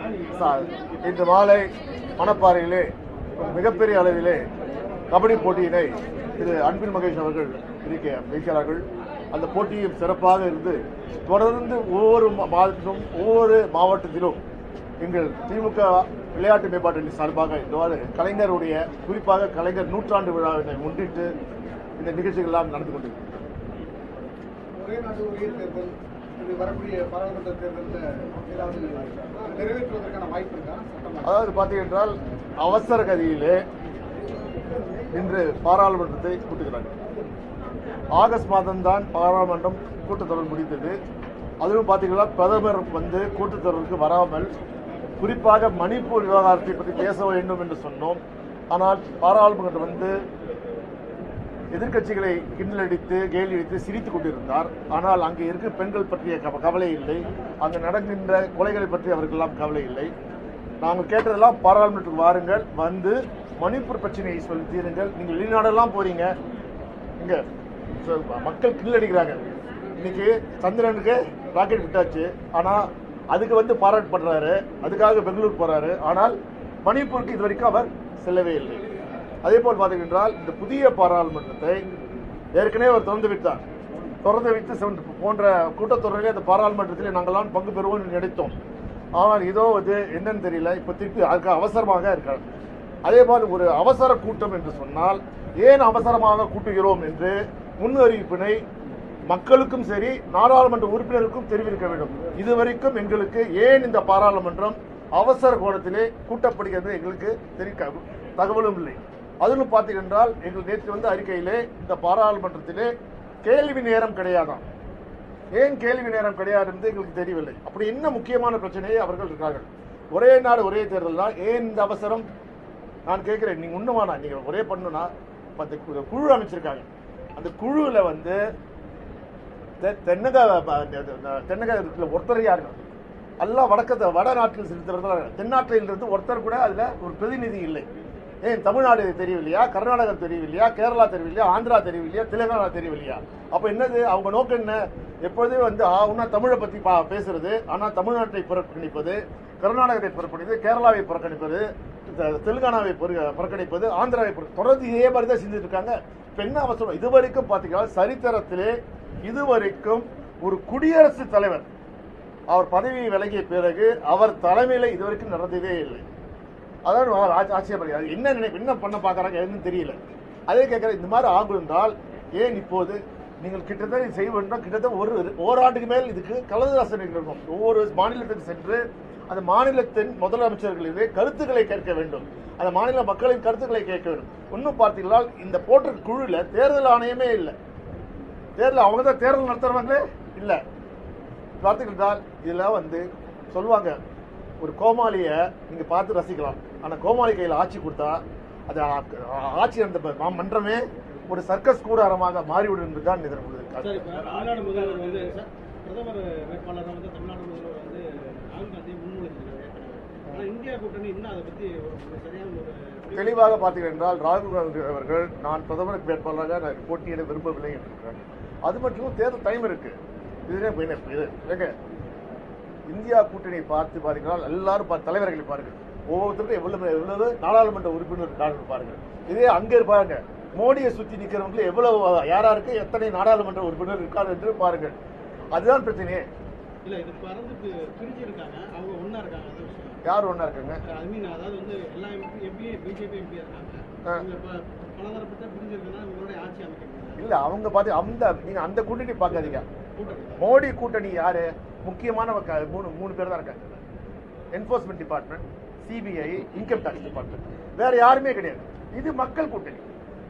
சா- இன்று மாலை மணப்பாறையிலே ஒரு மிகப்பெரிய அளவிலே கபடி போட்டியினை திரு அன்பில் மகேஷ் அவர்கள் இருக்க வைக்கிறார்கள் அந்த போட்டியும் சிறப்பாக இருந்து தொடர்ந்து ஒவ்வொரு மா- மாதத்திலும் ஒவ்வொரு மாவட்டத்திலும் எங்கள் திமுக விளையாட்டு மேம்பாட்டு அணி சார்பாக இவ்வாறு கலைஞருடைய குறிப்பாக கலைஞர் நூற்றாண்டு விழாவினை முன்னிட்டு இந்த நிகழ்ச்சிகள் எல்லாம் நடந்து கொண்டிருக்கிறது ஒரே நாடு ஒரே தேர்தல் இது வரக்கூடிய பாராளுமன்ற தேர்தலில் ஏதாவது நிறைவேற்றுவதற்கான வாய்ப்பு இருக்கா சட்டமாக அதாவது பார்த்தீங்கன்றால் அவசர கதியிலே இன்று பாராளுமன்றத்தை கூட்டுகிறார்கள் ஆகஸ்ட் மாதம்தான் பாராளுமன்றம் கூட்டத்தொடர் முடிந்தது அதிலும் பார்த்தீங்கன்னா பிரதமர் வந்து கூட்டத்தொடருக்கு வராமல் குறிப்பாக மணிப்பூர் விவகாரத்தை பற்றி பேச வேண்டும் என்று சொன்னோம் ஆனால் பாராளுமன்றம் வந்து எதிர்க்கட்சிகளை கிண்டலடித்து கேலி அடித்து சிரித்துக் கொண்டிருந்தார் ஆனால் அங்கே இருக்க பெண்கள் பற்றிய கவ- கவலை இல்லை அங்கு நடக்கின்ற கொலைகளை பற்றி அவருக்கெல்லாம் கவலை இல்லை நாங்கள் கேட்டதெல்லாம் பாராளுமன்றத்துக்கு வாருங்கள் வந்து மணிப்பூர் பிரச்சனையை சொல்லி தீருங்கள் நீங்கள் வெளிநாடெல்லாம் போறீங்க இங்க சொ- மக்கள் கிண்டலடிக்கிறாங்க இன்னைக்கு சந்திரனுக்கு ராக்கெட் விட்டாச்சு ஆனா அதுக்கு வந்து பாராட்டு பண்றாரு அதுக்காக பெங்களூர் போறாரு ஆனால் மணிப்பூருக்கு இது வரைக்கும் அவர் செல்லவே இல்லை அதே போல் பார்த்தீங்கன்றால் இந்த புதிய பாராளுமன்றத்தை ஏற்கனவே அவர் திறந்து விட்டார் திறந்து வைத்து சென்ற- போன்ற கூட்டத்தொடரிலே அந்த பாராளுமன்றத்திலே நாங்கள்லாம் பங்கு பெறுவோம் என்று நினைத்தோம் ஆனால் இதோ இது என்னன்னு தெரியல இப்போ திருப்பி அதுக்கு அவசரமாக இருக்காங்க அதே போல் ஒரு அவசர கூட்டம் என்று சொன்னால் ஏன் அவசரமாக கூட்டுகிறோம் என்று முன் அறிவிப்பினை மக்களுக்கும் சரி நாடாளுமன்ற உறுப்பினருக்கும் தெரிவிக்க வேண்டும் இதுவரைக்கும் எங்களுக்கு ஏன் இந்த பாராளுமன்றம் அவசர கோணத்திலே கூட்டப்படுகிறது எங்களுக்கு தெரிவிக்க தகவலும் இல்லை அதிலும் பார்த்தீங்கன்றால் எங்கள் நேற்று வந்து அறிக்கையிலே இந்த பாராளுமன்றத்திலே கேள்வி நேரம் கிடையாதாம் ஏன் கேள்வி நேரம் கிடையாது என்று எங்களுக்கு தெரியவில்லை அப்படி என்ன முக்கியமான பிரச்சனையை அவர்கள் இருக்கார்கள் ஒரே நாடு ஒரே தேர்தல் தான் ஏன் இந்த அவசரம் நான் கேட்கிறேன் நீங்க ஒண்ணுமானா நீங்க ஒரே பண்ணுனா பத்து கு- குழு அமைச்சிருக்காங்க அந்த குழுவில் வந்து தெ- தென்னக ப- தெ- தென்னக இருக்குல்ல, ஒருத்தர் யாரு எல்லாம் வடக்கத்தை வட நாட்டில் செலுத்துறதுல தென்னாட்டில் இருந்து ஒருத்தர் கூட அதுல ஒரு பிரதிநிதி இல்லை ஏன் தமிழ்நாடு தெரியவில்லையா கர்நாடகா தெரியவில்லையா கேரளா தெரியவில்லையா ஆந்திரா தெரியவில்லையா தெலுங்கானா தெரியவில்லையா அப்ப என்னது அவங்க நோக்கம் என்ன எப்பொழுதுமே வந்து ஆகுனா தமிழை பத்தி பா- பேசுறது ஆனா தமிழ்நாட்டை புறக்கணிப்பது கர்நாடகத்தை புறக்கணிப்பது கேரளாவை புறக்கணிப்பது தெ- தெலுங்கானாவை புற- புறக்கணிப்பது ஆந்திராவை புற- தொடர்ந்து இதே மாதிரி தான் செஞ்சுட்டு இருக்காங்க இப்ப என்ன அவசரம் இதுவரைக்கும் பாத்தீங்கன்னா சரித்திரத்திலே இதுவரைக்கும் ஒரு குடியரசுத் தலைவர் அவர் பதவி விலகிய பிறகு அவர் தலைமையில இதுவரைக்கும் நடந்ததே இல்லை அதான் அவர் ஆச்ச- ஆச்சரியப்படுகிறார் அது என்ன நினைப்பு என்ன பண்ண பார்க்கறாங்க எதுன்னு தெரியல அதே கேட்கறேன் இந்த மாதிரி ஆகும் என்றால் ஏன் இப்போது நீங்கள் கிட்டத்தட்ட இது செய்ய வேண்டும் கிட்டத்தட்ட ஒரு ஓராண்டுக்கு மேல் இதுக்கு கலந்தாசனை இருக்கணும் ஒவ்வொரு மாநிலத்துக்கு சென்று அந்த மாநிலத்தின் முதலமைச்சர்களிலே கருத்துக்களை கேட்க வேண்டும் அந்த மாநில மக்களின் கருத்துக்களை கேட்க வேண்டும் இன்னும் பார்த்தீங்கன்னா இந்த போட்ட குழுல தேர்தல் ஆணையமே இல்லை தேர்தல் அவங்க தான் தேர்தல் நடத்துறவங்களே இல்ல பார்த்துக்கிட்டால் இதுல வந்து சொல்லுவாங்க ஒரு கோமாளிய நீங்க பார்த்து ரசிக்கலாம் ஆனா கோமாளி கையில ஆட்சி கொடுத்தா அது ஆ- ஆட்சி அந்த ப- மன்றமே ஒரு சர்க்கஸ் கூடாரமாக மாறிவிடும் என்றுதான் இதன் சார் இப்போ தமிழ்நாடு முதல்வர் வந்து சார் பிரதமர் வேட்பாளராக வந்து தமிழ்நாடு முதல்வர் வந்து ராகுல் காந்தி முன்மொழிஞ்சிருக்காரு ஏற்கனவே ஆனால் இந்தியா கூட்டணி இன்னும் அதை பற்றி ஒரு சரியான ஒரு தெளிவாக பார்த்தீர்கள் என்றால் ராகுல் காந்தி அவர்கள் நான் பிரதமருக்கு வேட்பாளராக நான் போட்டியிட விரும்பவில்லை என்றிருக்கிறார் அது மட்டும் தேர்தல் டைம் இருக்கு இதுனே இப்ப என்ன இது ஏங்க இந்தியா கூட்டணியை பார்த்து பாருங்கள் எல்லாரும் பா- தலைவர்களை பாருங்கள் ஒவ்வொருத்தருக்கும் எவ்வளவு எவ்வளவு நாடாளுமன்ற உறுப்பினர் இருக்கார்கள் பாருங்கள் இதே அங்க இருப்பாங்க மோடியை சுத்தி நிக்கிறவங்க எவ்வளவு யாராருக்கு எத்தனை நாடாளுமன்ற உறுப்பினர் இருக்கார் என்று பாருங்கள் அதுதான் பிரச்சனையே இல்லை இது பறந்து பி- பிரிஞ்சிருக்காங்க அவங்க ஒன்றா இருக்காங்க அது விஷயம் யார் ஒண்ணா இருக்காங்க ஐ மீன் அதாவது வந்து எல்லா எம்பி எம்பி பிஜேபி எம்பி இருக்காங்க ஆ. இவங்க இப்போ பலதரப்பட்ட பிரிஞ்சிருக்குன்னா இவங்களுடைய ஆட்சி அமைக்க முடியாது இல்ல அவங்க பார்த்து அந்த நீங்க அந்த கூட்டணி பார்க்காதீங்க கூட்டணி மோடி கூட்டணி யாரு முக்கியமான ஒரு க- மூணு மூணு பேர் தான் இருக்காங்க enforcement department CBI income tax department வேற யாருமே கிடையாது இது மக்கள் கூட்டணி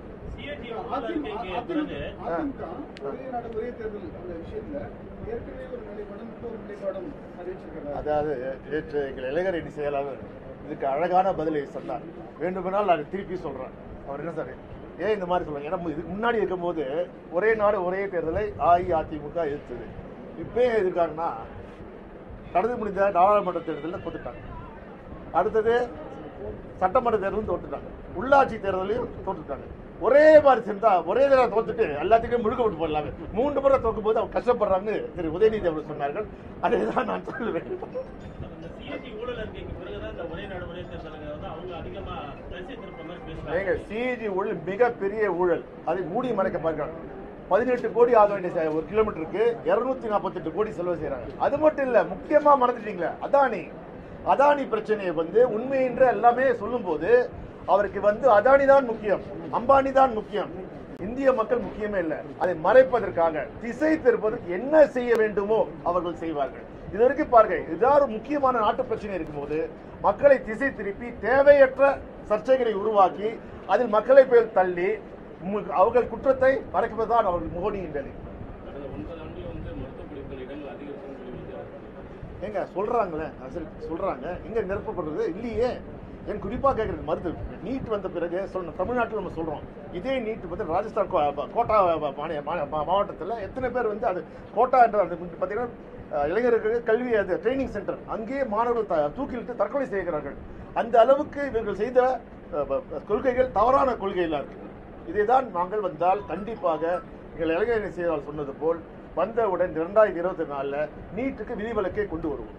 அதிமுக அதிமுக ஒரே நாடு ஒரே தேர்தல் அந்த விஷயத்துல ஏற்கனவே ஒரு நிலைப்பாடும் இப்போ ஒரு நிலைப்பாடும் அறிவிச்சிருக்கிறார் அதாவது நேற்று எங்கள் இளைஞர் அணி செயலாளர் இதுக்கு அழகான பதிலை சொன்னார் வேண்டுமென்றால் நான் திருப்பி சொல்றேன் அவர் என்ன சார் ஏன் இந்த மாதிரி சொல்றாங்க ஏன்னா இதுக்கு முன்னாடி இருக்கும்போது ஒரே நாடு ஒரே தேர்தலை அஇஅதிமுக எதிர்த்தது இப்போ ஏன் எதிர்க்காங்கன்னா கடந்து முடிந்த நாடாளுமன்ற தேர்தலில் தோத்துட்டாங்க அடுத்தது சட்டமன்ற தேர்தலும் தோத்துட்டாங்க உள்ளாட்சி தேர்தலையும் தோத்துட்டாங்க ஒரே மாதிரி சேர்ந்தா ஒரே தடவை தோத்துட்டு எல்லாத்துக்கும் முழுக்க விட்டு போடலாமே மூன்று முறை தோக்கும் போது அவங்க கஷ்டப்படுறாங்கன்னு திரு உதயநிதி அவர்கள் சொன்னார்கள் அதை தான் நான் சொல்லுவேன் இந்த சிஎஸ்டி ஊழல் அறிக்கைக்கு பிறகுதான் இந்த ஒரே நாடு ஒரே தேர்தலுக்கு வந்து அவங்க அதிகமா திசை திருப்ப மாதிரி பேசுறாங்க ஏங்க சிஜி ஊழல் மிகப்பெரிய ஊழல் அதை மூடி மறைக்க பார்க்கிறாங்க பதினெட்டு கோடி ஆக வேண்டிய ச- ஒரு கிலோமீட்டருக்கு இருநூத்தி நாற்பத்தெட்டு கோடி செலவு செய்யறாங்க அது மட்டும் இல்ல முக்கியமா மறந்துட்டீங்களே அதானி அதானி பிரச்சனையை வந்து உண்மை என்று எல்லாமே சொல்லும்போது அவருக்கு வந்து அதானி தான் முக்கியம் அம்பானி தான் முக்கியம் இந்திய மக்கள் முக்கியமே இல்லை அதை மறைப்பதற்காக திசை திருப்பதற்கு என்ன செய்ய வேண்டுமோ அவர்கள் செய்வார்கள் இது வரைக்கும் பாருங்க இதாவது ஒரு முக்கியமான நாட்டு பிரச்சனை இருக்கும்போது மக்களை திசை திருப்பி தேவையற்ற சர்ச்சைகளை உருவாக்கி அதில் மக்களை போய் தள்ளி மு- அவர்கள் குற்றத்தை மறைப்பதுதான் அவர்கள் மோடியின் வேலை கடந்த ஒன்பது ஆண்டுல வந்து மருத்துவ படிப்புகள் இடங்கள் அதிகரிக்கும் சொல்லி ஏங்க சொல்றாங்களே அது சரி, சொல்றாங்க எங்க நிரப்பப்படுறது இல்லையே என் குறிப்பா கேட்கறது மருத்துவ நீட் வந்த பிறகு சொல்லணும் தமிழ்நாட்டில் நம்ம சொல்றோம் இதே நீட் வந்து ராஜஸ்தான் கோ- ப- கோட்டா மாநில மாவட்டத்தில் எத்தனை பேர் வந்து அது கோட்டா என்ற அந்த பார்த்தீங்கன்னா அஹ், இளைஞர்களுக்கு கல்வி அது ட்ரைனிங் சென்டர் அங்கேயே மாணவர்கள் த- தூக்கிலிட்டு தற்கொலை செய்கிறார்கள் அந்த அளவுக்கு இவர்கள் செய்த அஹ், ப- கொள்கைகள் தவறான கொள்கைகளாக இருக்கு இதைதான் நாங்கள் வந்தால் கண்டிப்பாக எங்கள் இளைஞரணி செயலாளர் சொன்னது போல் வந்தவுடன் இரண்டாயிரத்தி இருபத்தி நாலுல நீட்டுக்கு விதிவிலக்கை கொண்டு வருவோம்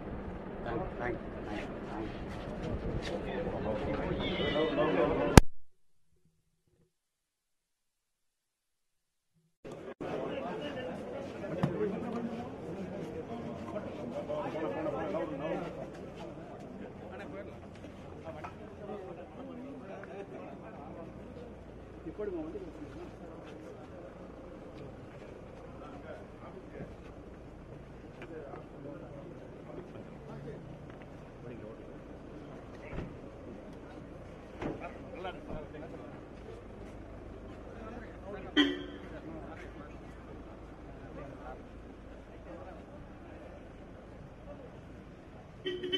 ஆ